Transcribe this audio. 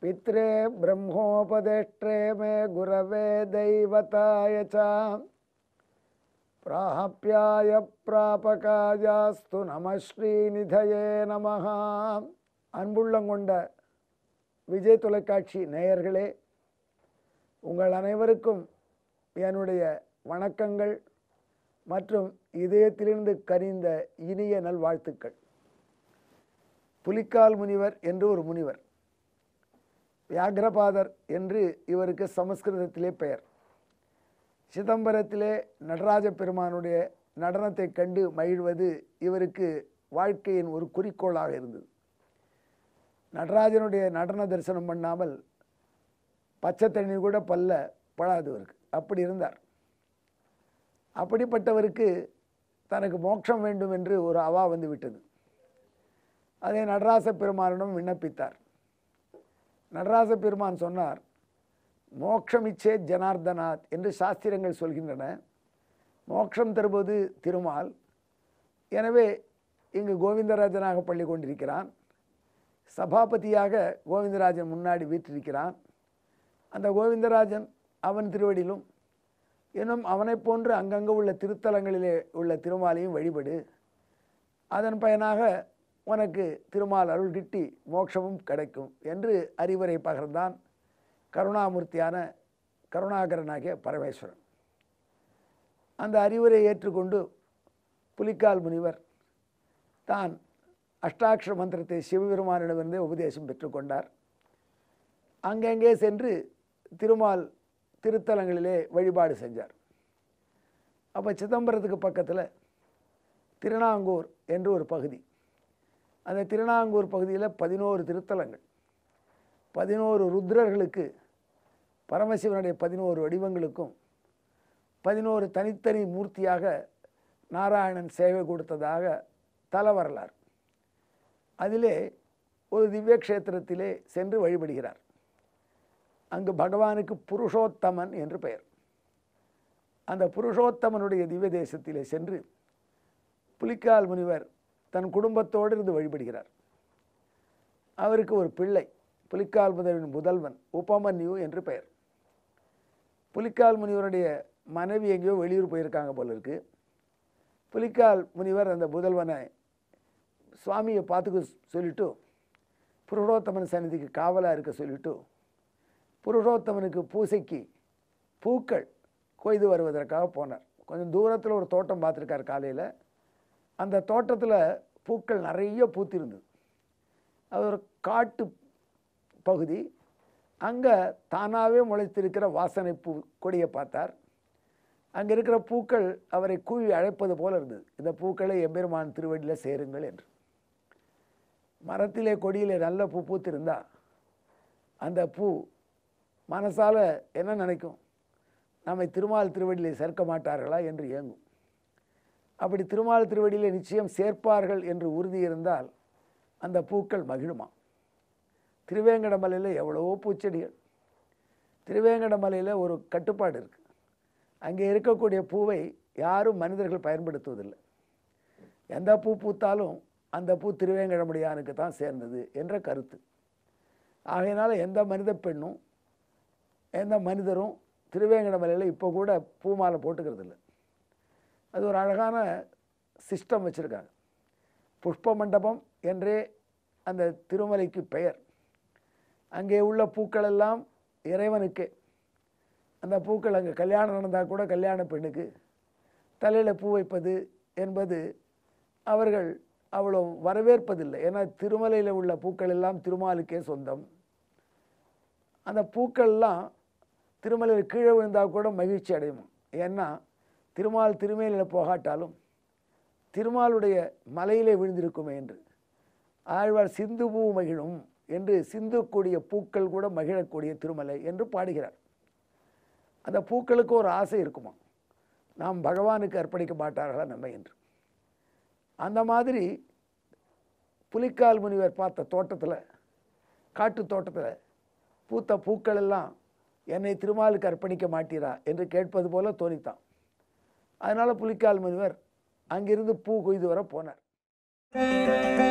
पित्रे ब्रह्मोपदेष्ट्रे मे गुरवे दैवताय च प्राप्याय प्रापकायास्तु நம ஸ்ரீநிதயே நமः அன்புள்ளங்கொண்ட விஜய் தொலைக்காட்சி நேயர்களே உங்கள் அனைவருக்கும் என்னுடைய வணக்கங்கள் மற்றும் இதயத்திலிருந்து கனிந்த இனிய நல்வாழ்த்துக்கள் புலிக்கால் முனிவர் என்று ஒரு முனிவர் வியாகிரபாதர் என்று இவருக்கு சமஸ்கிருதத்திலே பெயர் சிதம்பரத்திலே நடராஜ பெருமானுடைய நடனத்தை கண்டு மகிழ்வது இவருக்கு வாழ்க்கையின் ஒரு குறிக்கோளாக இருந்தது நடராஜனுடைய நடன தரிசனம் பண்ணாமல் பச்சை தண்ணி கூட பல்ல படாது இவருக்கு அப்படி இருந்தார் அப்படிப்பட்டவருக்கு தனக்கு மோட்சம் வேண்டும் என்று ஒரு அவா வந்து விட்டது அதை நடராச பெருமானிடம் விண்ணப்பித்தார் நடராச பெருமான் சொன்னார் மோட்சமிச்சே ஜனார்தனாத் என்று சாஸ்திரங்கள் சொல்கின்றன மோட்சம் தருவது திருமால் எனவே இங்கு கோவிந்தராஜனாக பள்ளி கொண்டிருக்கிறான் சபாபதியாக கோவிந்தராஜன் முன்னாடி வீற்றிருக்கிறான் அந்த கோவிந்தராஜன் அவன் திருவடியிலும் இன்னும் அவனைப் போன்று அங்கங்கே உள்ள திருத்தலங்களிலே உள்ள திருமாலையும் வழிபடு அதன் பயனாக உனக்கு திருமால் அருள் கிட்டி மோட்சமும் கிடைக்கும் என்று அறிவுரை பகர்ந்தான் கருணாமூர்த்தியான கருணாகரனாகிய பரமேஸ்வரன் அந்த அறிவுரை ஏற்றுக்கொண்டு புலிக்கால் முனிவர் தான் அஷ்டாட்சர மந்திரத்தை சிவபெருமானிடமிருந்தே உபதேசம் பெற்றுக்கொண்டார் அங்கங்கே சென்று திருமால் திருத்தலங்களிலே வழிபாடு செஞ்சார் அப்போ சிதம்பரத்துக்கு பக்கத்தில் திருநாங்கூர் என்று ஒரு பகுதி அந்த திருநாங்கூர் பகுதியில் பதினோரு திருத்தலங்கள் பதினோரு ருத்ரர்களுக்கு பரமசிவனுடைய பதினோரு வடிவங்களுக்கும் பதினோரு தனித்தனி மூர்த்தியாக நாராயணன் சேவை கொடுத்ததாக தல வரலாறு அதிலே ஒரு திவ்ய கஷேத்திரத்திலே சென்று வழிபடுகிறார் அங்கு பகவானுக்கு புருஷோத்தமன் என்று பெயர் அந்த புருஷோத்தமனுடைய திவ்ய தேசத்திலே சென்று புலிக்கால் முனிவர் தன் குடும்பத்தோடு இருந்து வழிபடுகிறார் அவருக்கு ஒரு பிள்ளை புலிக்கால் முனிவரின் முதல்வன் உபமன்யு என்று பெயர் புலிக்கால் முனிவருடைய மனைவி எங்கேயோ வெளியூர் போயிருக்காங்க போல இருக்கு புலிக்கால் முனிவர் அந்த முதல்வனை சுவாமியை பார்த்துக்க சொல்லிட்டு புருஷோத்தமன் சந்நிதிக்கு காவலாக இருக்க சொல்லிட்டு புருஷோத்தமனுக்கு பூசைக்கு பூக்கள் கொய்து வருவதற்காக போனார் கொஞ்சம் தூரத்தில் ஒரு தோட்டம் பார்த்துருக்கார் காலையில் அந்த தோட்டத்தில் பூக்கள் நிறைய பூத்திருந்தது அது ஒரு காட்டு பகுதி அங்கே தானாகவே முளைத்திருக்கிற வாசனை பூ கொடியை பார்த்தார் அங்கே இருக்கிற பூக்கள் அவரை கூவி அழைப்பது போல இருந்தது இந்த பூக்களை எம்பெருமான் திருவடியில் சேருங்கள் என்று மரத்திலே கொடியிலே நல்ல பூ பூத்திருந்தா அந்த பூ மனசால் என்ன நினைக்கும் நம்மை திருமால் திருவடியிலே சேர்க்க மாட்டார்களா என்று ஏங்கும் அப்படி திருமால் திருவடியிலே நிச்சயம் சேர்ப்பார்கள் என்று உறுதி இருந்தால் அந்த பூக்கள் மகிழுமா திருவேங்கடமலையில் எவ்வளவோ பூச்செடிகள் திருவேங்கடமலையில் ஒரு கட்டுப்பாடு இருக்குது அங்கே இருக்கக்கூடிய பூவை யாரும் மனிதர்கள் பயன்படுத்துவதில்லை எந்த பூ பூத்தாலும் அந்த பூ திருவேங்கடமுடியானுக்கு தான் சேர்ந்தது என்ற கருத்து ஆகையினால எந்த மனித பெண்ணும் எந்த மனிதரும் திருவேங்கடமலையில் இப்போ கூட பூ மாலை போட்டுக்கிறது இல்லை அது ஒரு அழகான சிஸ்டம் வச்சுருக்காங்க புஷ்ப மண்டபம் என்றே அந்த திருமலைக்கு பெயர் அங்கே உள்ள பூக்கள் எல்லாம் இறைவனுக்கே அந்த பூக்கள் அங்கே கல்யாணம் நடந்தால் கூட கல்யாண பெண்ணுக்கு தலையில் பூ வைப்பது என்பது அவர்கள் அவ்வளோ வரவேற்பதில்லை ஏன்னா திருமலையில் உள்ள பூக்கள் எல்லாம் திருமாலுக்கே சொந்தம் அந்த பூக்கள்லாம் திருமலையில் கீழே விழுந்தால் கூட மகிழ்ச்சி அடையுமா ஏன்னா திருமால் திருமேலில் போகாட்டாலும் திருமாலுடைய மலையிலே விழுந்திருக்குமே என்று ஆழ்வார் சிந்து பூ மகிழும் என்று சிந்துக்கூடிய பூக்கள் கூட மகிழக்கூடிய திருமலை என்று பாடுகிறார் அந்த பூக்களுக்கு ஒரு ஆசை இருக்குமா நாம் பகவானுக்கு அர்ப்பணிக்க மாட்டார்களா நம்ம என்று அந்த மாதிரி புலிக்கால் முனிவர் பார்த்த தோட்டத்தில் காட்டு தோட்டத்தில் பூத்த பூக்கள் எல்லாம் என்னை திருமாலுக்கு அர்ப்பணிக்க மாட்டீரா என்று கேட்பது போல தோணித்தான் அதனால் புலிக்கால் முனிவர் அங்கிருந்து பூ கொய்து வர போனார்